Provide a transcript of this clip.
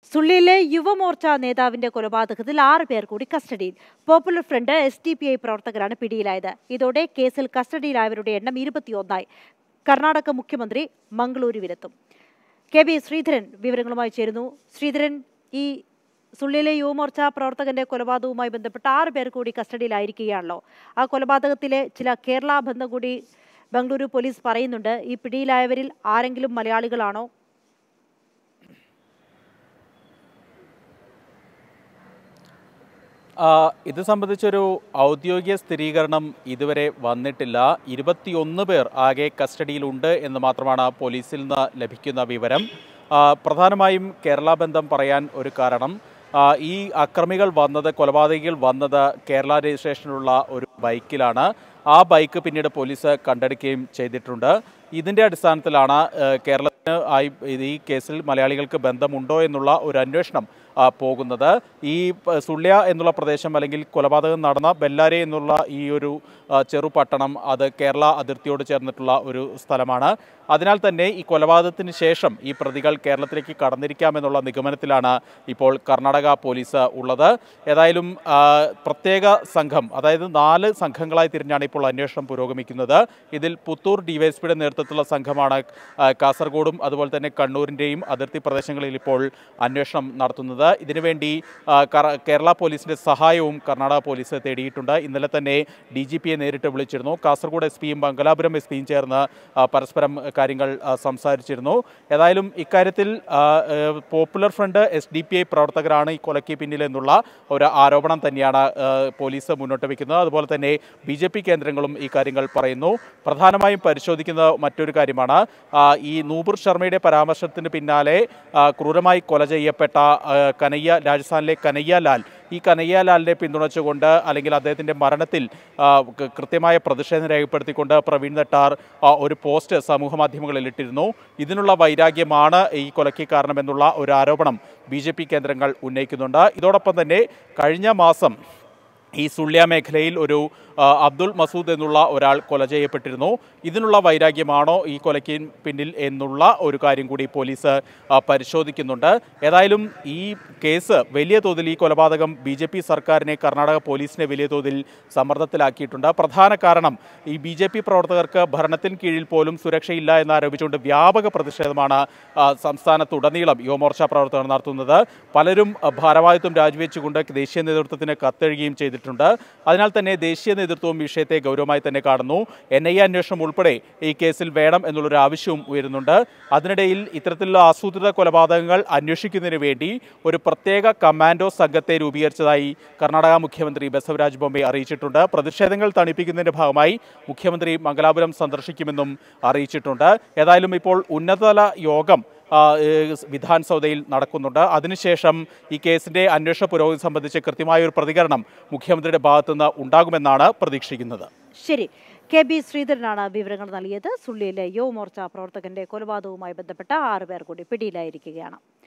സുള്ളിയിലെ യുവമോർച്ച നേതാവിന്റെ കൊലപാതകത്തിൽ ആറ് പേർ കൂടി കസ്റ്റഡിയിൽ popular front S D P I പ്രവർത്തകരാണ് പിടിയിലായത് ഇതോടെ കേസിൽ കസ്റ്റഡിയിലായവരുടെ എണ്ണം ഇരുപത്തിയൊന്നായി കർണാടക മുഖ്യമന്ത്രി മംഗളൂരുവിലെത്തും കെ ബി ശ്രീധരൻ വിവരങ്ങളുമായി ചേരുന്നു ശ്രീധരൻ ഈ സുള്ളിയിലെ യുവമോർച്ച പ്രവർത്തകന്റെ കൊലപാതകവുമായി ബന്ധപ്പെട്ട് ആറ് പേർ കൂടി കസ്റ്റഡിയിലായിരിക്കുകയാണല്ലോ ആ കൊലപാതകത്തിലെ ചില കേരള ബന്ധം കൂടി ബംഗളൂരു പോലീസ് പറയുന്നുണ്ട് ഈ പിടിയിലായവരിൽ ആരെങ്കിലും മലയാളികളാണോ ആ, ഇത് സംബന്ധിച്ചൊരു ഔദ്യോഗിക സ്ഥിരീകരണം ഇതുവരെ വന്നിട്ടില്ല ഇരുപത്തിയൊന്ന് പേർ ആകെ കസ്റ്റഡിയിലുണ്ട് എന്ന് മാത്രമാണ് പോലീസിൽ നിന്ന് ലഭിക്കുന്ന വിവരം ആ, പ്രധാനമായും കേരള ബന്ധം പറയാൻ ഒരു കാരണം ആ, ഈ അക്രമികൾ വന്നത് കൊലപാതകികൾ വന്നത് കേരള രജിസ്ട്രേഷനുള്ള ഒരു ബൈക്കിലാണ് ആ ബൈക്ക് പിന്നീട് പോലീസ് കണ്ടെടുക്കുകയും ചെയ്തിട്ടുണ്ട് ഇതിൻ്റെ അടിസ്ഥാനത്തിലാണ് ഏഹ്, കേരളത്തിന് ആയി ഇത് ഈ കേസിൽ മലയാളികൾക്ക് ബന്ധമുണ്ടോ എന്നുള്ള ഒരു അന്വേഷണം ആ, പോകുന്നത് ഈ പ- സുള്ളിയ എന്നുള്ള പ്രദേശം അല്ലെങ്കിൽ കൊലപാതകം നടന്ന ബെല്ലാരി എന്നുള്ള ഈ ഒരു ആ, ചെറുപട്ടണം അത് കേരള അതിർത്തിയോട് ചേർന്നിട്ടുള്ള ഒരു സ്ഥലമാണ് അതിനാൽ തന്നെ ഈ കൊലപാതകത്തിന് ശേഷം ഈ പ്രതികൾ കേരളത്തിലേക്ക് കടന്നിരിക്കാമെന്നുള്ള നിഗമനത്തിലാണ് ഇപ്പോൾ കർണാടക പോലീസ് ഉള്ളത് ഏതായാലും ആ, പ്രത്യേക സംഘം അതായത് നാല് സംഘങ്ങളായി തിരിഞ്ഞാണ് ഇപ്പോൾ അന്വേഷണം പുരോഗമിക്കുന്നത് ഇതിൽ പുത്തൂർ ഡിവൈഎസ്പിയുടെ നേതൃത്വത്തിലുള്ള സംഘമാണ് ആ, കാസർഗോഡും അതുപോലെ തന്നെ കണ്ണൂരിൻ്റെയും അതിർത്തി പ്രദേശങ്ങളിൽ ഇപ്പോൾ അന്വേഷണം നടത്തുന്നത് ഇതിനുവേണ്ടി ആ, കറ- കേരള പോലീസിന്റെ സഹായവും കർണാടക പോലീസ് തേടിയിട്ടുണ്ട് ഇന്നലെ തന്നെ ഡി ജി പിയെ നേരിട്ട് വിളിച്ചിരുന്നു കാസർഗോഡ് എസ് പിയും മംഗലാപുരം എസ് പിയും ചേർന്ന് ആ, പരസ്പരം കാര്യങ്ങൾ ആ, സംസാരിച്ചിരുന്നു ഏതായാലും ഇക്കാര്യത്തിൽ ആ, ഏ, popular front S D P I പ്രവർത്തകരാണ് ഈ കൊലയ്ക്ക് പിന്നിലെന്നുള്ള ഒരു ആരോപണം തന്നെയാണ് ആ, പോലീസ് മുന്നോട്ട് വയ്ക്കുന്നത് അതുപോലെ തന്നെ ബി ജെ പി കേന്ദ്രങ്ങളും ഈ കാര്യങ്ങൾ പറയുന്നു പ്രധാനമായും പരിശോധിക്കുന്ന മറ്റൊരു കാര്യമാണ് ആ, ഈ നൂപുർ ശർമ്മയുടെ പരാമർശത്തിന് പിന്നാലെ ആ, ക്രൂരമായി കൊല ചെയ്യപ്പെട്ട ആ, കനയ്യ രാജസ്ഥാനിലെ കനയ്യ ലാൽ ഈ കനയ്യ ലാലിനെ പിന്തുണച്ചുകൊണ്ട് അല്ലെങ്കിൽ അദ്ദേഹത്തിൻ്റെ മരണത്തിൽ ആ, ക- കൃത്യമായ പ്രതിഷേധം രേഖപ്പെടുത്തിക്കൊണ്ട് പ്രവീൺ നെട്ടാർ ആ, ഒരു പോസ്റ്റ് സമൂഹ മാധ്യമങ്ങളിൽ ഇട്ടിരുന്നു ഇതിനുള്ള വൈരാഗ്യമാണ് ഈ കൊലയ്ക്ക് കാരണമെന്നുള്ള ഒരു ആരോപണം ബി ജെ പി കേന്ദ്രങ്ങൾ ഉന്നയിക്കുന്നുണ്ട് ഇതോടൊപ്പം തന്നെ കഴിഞ്ഞ മാസം ഈ സുള്ളിയ മേഖലയിൽ ഒരു ആ, അബ്ദുൾ മസൂദ് എന്നുള്ള ഒരാൾ കൊല ചെയ്യപ്പെട്ടിരുന്നു ഇതിനുള്ള വൈരാഗ്യമാണോ ഈ കൊലയ്ക്ക് പിന്നിൽ എന്നുള്ള ഒരു കാര്യം കൂടി പോലീസ് ആ, പരിശോധിക്കുന്നുണ്ട് ഏതായാലും ഈ കേസ് വലിയ തോതിൽ ഈ കൊലപാതകം ബി ജെ പി സർക്കാരിനെ കർണാടക പോലീസിനെ വലിയ തോതിൽ സമ്മർദ്ദത്തിലാക്കിയിട്ടുണ്ട് പ്രധാന കാരണം ഈ ബി ജെ പി പ്രവർത്തകർക്ക് ഭരണത്തിന് കീഴിൽ പോലും സുരക്ഷയില്ല എന്നാരോപിച്ചുകൊണ്ട് വ്യാപക പ്രതിഷേധമാണ് ആ, സംസ്ഥാനത്തുടനീളം യുവമോർച്ച പ്രവർത്തകർ നടത്തുന്നത് പലരും ആ, ഭാരവാഹിത്വം രാജിവെച്ചുകൊണ്ട് ദേശീയ നേതൃത്വത്തിന് കത്തെഴുകയും ചെയ്തിട്ടുണ്ട് അതിനാൽ തന്നെ ദേശീയ നേതൃത്വവും വിഷയത്തെ ഗൗരവമായി തന്നെ കാണുന്നു എൻ ഐ എ അന്വേഷണം ഉൾപ്പെടെ ഈ കേസിൽ വേണം എന്നുള്ളൊരു ആവശ്യവും ഉയരുന്നുണ്ട് അതിനിടയിൽ ഇത്തരത്തിലുള്ള ആസൂത്രിത കൊലപാതകങ്ങൾ അന്വേഷിക്കുന്നതിന് വേണ്ടി ഒരു പ്രത്യേക കമാൻഡോ സംഘത്തെ രൂപീകരിച്ചതായി കർണാടക മുഖ്യമന്ത്രി ബസവരാജ് ബൊമ്മെ അറിയിച്ചിട്ടുണ്ട് പ്രതിഷേധങ്ങൾ തണുപ്പിക്കുന്നതിന്റെ ഭാഗമായി മുഖ്യമന്ത്രി മംഗലാപുരം സന്ദർശിക്കുമെന്നും അറിയിച്ചിട്ടുണ്ട് ഏതായാലും ഇപ്പോൾ ഉന്നതതല യോഗം ആ, ഏഹ്, വിധാൻ സൗദയിൽ നടക്കുന്നുണ്ട് അതിനുശേഷം ഈ കേസിന്റെ അന്വേഷണ പുരോഗതി സംബന്ധിച്ച് കൃത്യമായ ഒരു പ്രതികരണം മുഖ്യമന്ത്രിയുടെ ഭാഗത്തുനിന്ന് ഉണ്ടാകുമെന്നാണ് പ്രതീക്ഷിക്കുന്നത് ശരി കെ ബി ശ്രീധരനാണ് വിവരങ്ങൾ നൽകിയത് സുള്ളിയിലെ യുവമോർച്ച പ്രവർത്തകന്റെ കൊലപാതകവുമായി ബന്ധപ്പെട്ട ആറ് പേർ കൂടി പിടിയിലായിരിക്കുകയാണ്